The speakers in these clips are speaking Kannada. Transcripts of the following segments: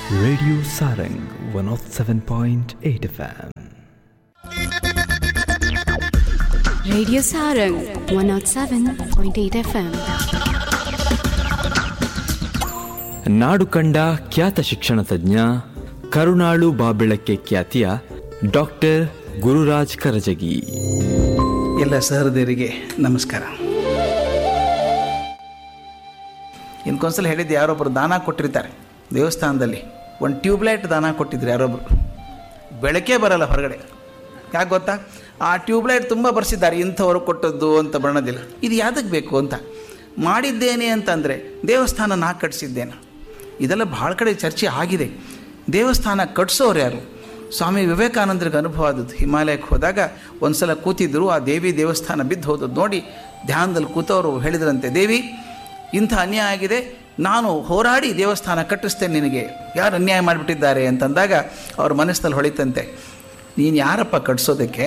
Radio Sarang 107.8 FM. Radio Sarang 107.8 FM. ನಾಡು ಕಂಡ ಖ್ಯಾತ ಶಿಕ್ಷಣ ತಜ್ಞ ಕರುಣಾಳು ಬಾಬೆಳಕ್ಕೆ ಖ್ಯಾತಿಯ ಡಾಕ್ಟರ್ ಗುರುರಾಜ್ ಕರಜಗಿ ಎಲ್ಲ ಸಹೃದಯರಿಗೆ ನಮಸ್ಕಾರ ಇನ್ಕೊಂದ್ಸಲ ಹೇಳಿದ್ದು ಯಾರೊಬ್ಬರು ದಾನ ಕೊಟ್ಟಿರ್ತಾರೆ ದೇವಸ್ಥಾನದಲ್ಲಿ ಒಂದು ಟ್ಯೂಬ್ಲೈಟ್ ದಾನ ಕೊಟ್ಟಿದ್ರು ಯಾರೊಬ್ಬರು ಬೆಳಕೇ ಬರಲ್ಲ ಹೊರಗಡೆ ಯಾಕೆ ಗೊತ್ತಾ ಆ ಟ್ಯೂಬ್ಲೈಟ್ ತುಂಬ ಬರ್ಸಿದ್ದಾರೆ ಇಂಥವರು ಕೊಟ್ಟದ್ದು ಅಂತ ಬಣ್ಣದಿಲ್ಲ ಇದು ಯಾತಕ್ಕೆ ಬೇಕು ಅಂತ ಮಾಡಿದ್ದೇನೆ ಅಂತಂದರೆ ದೇವಸ್ಥಾನ ನಾ ಕಟ್ಟಿಸಿದ್ದೇನೆ ಇದೆಲ್ಲ ಭಾಳ ಕಡೆ ಚರ್ಚೆ ಆಗಿದೆ ದೇವಸ್ಥಾನ ಕಟ್ಸೋರು ಯಾರು ಸ್ವಾಮಿ ವಿವೇಕಾನಂದರಿಗೆ ಅನುಭವ ಆದದ್ದು ಹಿಮಾಲಯಕ್ಕೆ ಹೋದಾಗ ಒಂದು ಸಲ ಕೂತಿದ್ದರು ಆ ದೇವಿ ದೇವಸ್ಥಾನ ಬಿದ್ದು ಹೋದದ್ದು ನೋಡಿ ಧ್ಯಾನದಲ್ಲಿ ಕೂತವರು ಹೇಳಿದ್ರಂತೆ ದೇವಿ ಇಂಥ ಅನ್ಯಾಯ ಆಗಿದೆ ನಾನು ಹೋರಾಡಿ ದೇವಸ್ಥಾನ ಕಟ್ಟಿಸ್ತೇನೆ ನಿನಗೆ ಯಾರು ಅನ್ಯಾಯ ಮಾಡಿಬಿಟ್ಟಿದ್ದಾರೆ ಅಂತಂದಾಗ ಅವ್ರ ಮನಸ್ಸಲ್ಲಿ ಹೊಳಿತಂತೆ ನೀನು ಯಾರಪ್ಪ ಕಟ್ಸೋದಕ್ಕೆ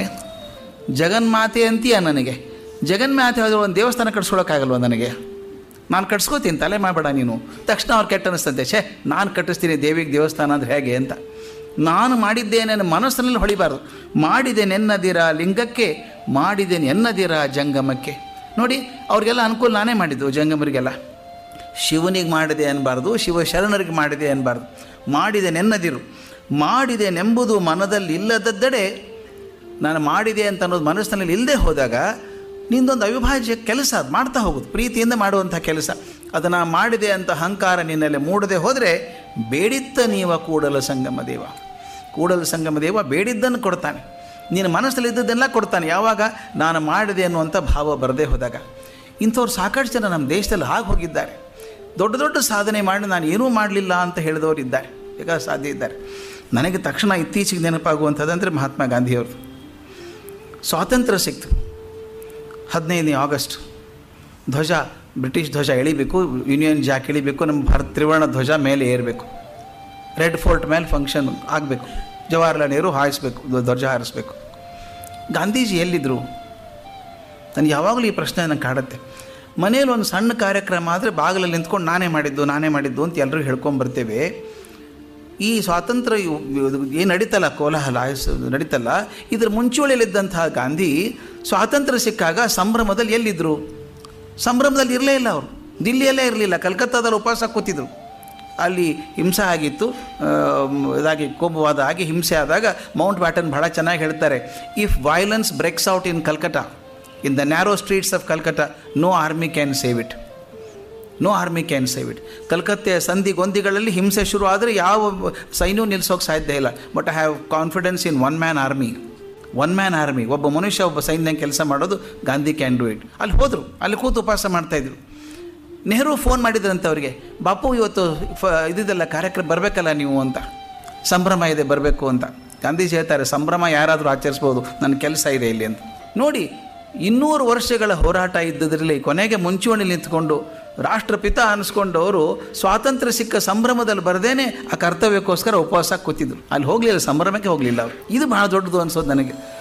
ಜಗನ್ಮಾತೆ ಅಂತೀಯ ನನಗೆ ಜಗನ್ಮಾತೆ ಹೋದ್ರೆ ಒಂದು ದೇವಸ್ಥಾನ ಕಟ್ಸ್ಕೊಳಕ್ಕಾಗಲ್ವ ನನಗೆ ನಾನು ಕಟ್ಸ್ಕೋತೀನಿ ತಲೆ ಮಾಡಬೇಡ ನೀನು ತಕ್ಷಣ ಅವ್ರು ಕೆಟ್ಟ ಅನಿಸ್ತಂತೆ ಛೇ ನಾನು ಕಟ್ಟಿಸ್ತೀನಿ ದೇವಿಗೆ ದೇವಸ್ಥಾನ ಅಂದರೆ ಹೇಗೆ ಅಂತ ನಾನು ಮಾಡಿದ್ದೇನೆ ನನ್ನ ಮನಸ್ಸಿನಲ್ಲಿ ಹೊಳಿಬಾರ್ದು ಮಾಡಿದೆ ನೆನ್ನದಿರ ಲಿಂಗಕ್ಕೆ ಮಾಡಿದೆ ನೆನ್ನದಿರ ಜಂಗಮಕ್ಕೆ ನೋಡಿ ಅವ್ರಿಗೆಲ್ಲ ಅನುಕೂಲ ನಾನೇ ಮಾಡಿದ್ದು ಜಂಗಮರಿಗೆಲ್ಲ ಶಿವನಿಗೆ ಮಾಡಿದೆ ಅನ್ನಬಾರ್ದು ಶಿವ ಶರಣರಿಗೆ ಮಾಡಿದೆ ಅನ್ನಬಾರ್ದು ಮಾಡಿದೆ ನೆನ್ನದಿರು ಮಾಡಿದೆ ನೆಂಬುದು ಮನದಲ್ಲಿ ಇಲ್ಲದದ್ದಡೆ ನಾನು ಮಾಡಿದೆ ಅಂತ ಅನ್ನೋದು ಮನಸ್ಸಿನಲ್ಲಿ ಇಲ್ಲದೆ ಹೋದಾಗ ನಿಂದೊಂದು ಅವಿಭಾಜ್ಯ ಕೆಲಸ ಅದು ಮಾಡ್ತಾ ಹೋಗೋದು ಪ್ರೀತಿಯಿಂದ ಮಾಡುವಂಥ ಕೆಲಸ ಅದನ್ನು ಮಾಡಿದೆ ಅಂತ ಅಹಂಕಾರ ನಿನ್ನಲ್ಲಿ ಮೂಡದೆ ಹೋದರೆ ಬೇಡಿತ್ತ ನೀವ ಕೂಡಲ ಸಂಗಮ ದೇವ ಕೂಡಲ ಸಂಗಮ ದೇವ ಬೇಡಿದ್ದನ್ನು ಕೊಡ್ತಾನೆ ನಿನ್ನ ಮನಸ್ಸಲ್ಲಿ ಇದ್ದದ್ದೆಲ್ಲ ಕೊಡ್ತಾನೆ ಯಾವಾಗ ನಾನು ಮಾಡಿದೆ ಅನ್ನುವಂಥ ಭಾವ ಬರದೇ ಹೋದಾಗ ಇಂಥವ್ರು ಸಾಕಷ್ಟು ಜನ ನಮ್ಮ ದೇಶದಲ್ಲಿ ಹಾಗೆ ಹೋಗಿದ್ದಾರೆ ದೊಡ್ಡ ದೊಡ್ಡ ಸಾಧನೆ ಮಾಡಿ ನಾನು ಏನೂ ಮಾಡಲಿಲ್ಲ ಅಂತ ಹೇಳಿದವರು ಇದ್ದಾರೆ ಈಗ ಸಾಧ್ಯ ಇದ್ದಾರೆ ನನಗೆ ತಕ್ಷಣ ಇತ್ತೀಚೆಗೆ ನೆನಪಾಗುವಂಥದ್ದಂದರೆ ಮಹಾತ್ಮ ಗಾಂಧಿಯವರು ಸ್ವಾತಂತ್ರ್ಯ ಸಿಕ್ತು ಹದಿನೈದನೇ ಆಗಸ್ಟ್ ಧ್ವಜ ಬ್ರಿಟಿಷ್ ಧ್ವಜ ಎಳಿಬೇಕು ಯೂನಿಯನ್ ಜಾಕ್ ಎಳಿಬೇಕು ನಮ್ಮ ಭಾರತ ತ್ರಿವರ್ಣ ಧ್ವಜ ಮೇಲೆ ಏರಬೇಕು ರೆಡ್ ಫೋರ್ಟ್ ಮೇಲೆ ಫಂಕ್ಷನ್ ಆಗಬೇಕು ಜವಾಹರ್ಲಾಲ್ ನೆಹರು ಹಾರಿಸ್ಬೇಕು ಧ್ವಜ ಹಾರಿಸ್ಬೇಕು ಗಾಂಧೀಜಿ ಎಲ್ಲಿದ್ದರು ನನಗೆ ಯಾವಾಗಲೂ ಈ ಪ್ರಶ್ನೆ ನನಗೆ ಕಾಡುತ್ತೆ ಮನೇಲಿ ಒಂದು ಸಣ್ಣ ಕಾರ್ಯಕ್ರಮ ಆದರೆ ಬಾಗಿಲಲ್ಲಿ ನಿಂತ್ಕೊಂಡು ನಾನೇ ಮಾಡಿದ್ದು ನಾನೇ ಮಾಡಿದ್ದು ಅಂತ ಎಲ್ಲರೂ ಹೇಳ್ಕೊಂಬರ್ತೇವೆ ಈ ಸ್ವಾತಂತ್ರ್ಯ ಏನು ನಡೀತಲ್ಲ ಕೋಲಾಹಲ ಸ- ನಡೀತಲ್ಲ ಇದ್ರ ಮುಂಚೂಣಿಯಲ್ಲಿದ್ದಂತಹ ಗಾಂಧಿ ಸ್ವಾತಂತ್ರ್ಯ ಸಿಕ್ಕಾಗ ಸಂಭ್ರಮದಲ್ಲಿ ಎಲ್ಲಿದ್ದರು ಸಂಭ್ರಮದಲ್ಲಿ ಇರಲೇ ಇಲ್ಲ ಅವರು ದಿಲ್ಲಿಯಲ್ಲೇ ಇರಲಿಲ್ಲ ಕಲ್ಕತ್ತಾದಲ್ಲಿ ಉಪವಾಸ ಕೂತಿದ್ರು ಅಲ್ಲಿ ಹಿಂಸೆ ಆಗಿತ್ತು ಆಮ್, ಇದಾಗಿ ಕೋಪವಾದ ಆಗಿ ಹಿಂಸೆ ಆದಾಗ ಮೌಂಟ್ ಬ್ಯಾಟನ್ ಭಾಳ ಚೆನ್ನಾಗಿ ಹೇಳ್ತಾರೆ if violence breaks out in Calcutta in the narrow streets of Calcutta no army can save it no army can save it ಕಲ್ಕತ್ತೆಯ ಸಂಧಿ ಗೊಂದಿಗಳಲ್ಲಿ ಹಿಂಸೆ ಶುರು ಆದರೆ ಯಾವ ಸೈನ್ಯೂ ನಿಲ್ಲಿಸೋಕೆ ಸಾಧ್ಯ ಇಲ್ಲ but I have confidence in one man army one man army ಒಬ್ಬ ಮನುಷ್ಯ ಒಬ್ಬ ಸೈನ್ಯ ಕೆಲಸ ಮಾಡೋದು ಗಾಂಧಿ ಕ್ಯಾನ್ ಡೂ ಇಟ್ ಅಲ್ಲಿ ಹೋದರು ಅಲ್ಲಿ ಕೂತು ಉಪವಾಸ ಮಾಡ್ತಾಯಿದ್ರು ನೆಹರು ಫೋನ್ ಮಾಡಿದ್ರಂತೆ ಅವರಿಗೆ ಬಾಪು ಇವತ್ತು ಫ ಇದಿದೆಲ್ಲ ಕಾರ್ಯಕ್ರಮ ಬರಬೇಕಲ್ಲ ನೀವು ಅಂತ ಸಂಭ್ರಮ ಇದೆ ಬರಬೇಕು ಅಂತ ಗಾಂಧೀಜಿ ಹೇಳ್ತಾರೆ ಸಂಭ್ರಮ ಯಾರಾದರೂ ಆಚರಿಸ್ಬೋದು ನನ್ನ ಕೆಲಸ ಇದೆ ಇಲ್ಲಿ ಅಂತ ನೋಡಿ ಇನ್ನೂರು ವರ್ಷಗಳ ಹೋರಾಟ ಇದ್ದದ್ರಲ್ಲಿ ಕೊನೆಗೆ ಮುಂಚೂಣಿಲಿ ನಿಂತ್ಕೊಂಡು ರಾಷ್ಟ್ರಪಿತ ಅನಿಸ್ಕೊಂಡವರು ಸ್ವಾತಂತ್ರ್ಯ ಸಿಕ್ಕ ಸಂಭ್ರಮದಲ್ಲಿ ಬರದೇನೆ ಆ ಕರ್ತವ್ಯಕ್ಕೋಸ್ಕರ ಉಪವಾಸ ಕೂತಿದ್ರು ಅಲ್ಲಿ ಹೋಗಲಿಲ್ಲ ಸಂಭ್ರಮಕ್ಕೆ ಹೋಗಲಿಲ್ಲ ಅವರು ಇದು ಬಹಳ ದೊಡ್ಡದು ಅನ್ಸೋದು ನನಗೆ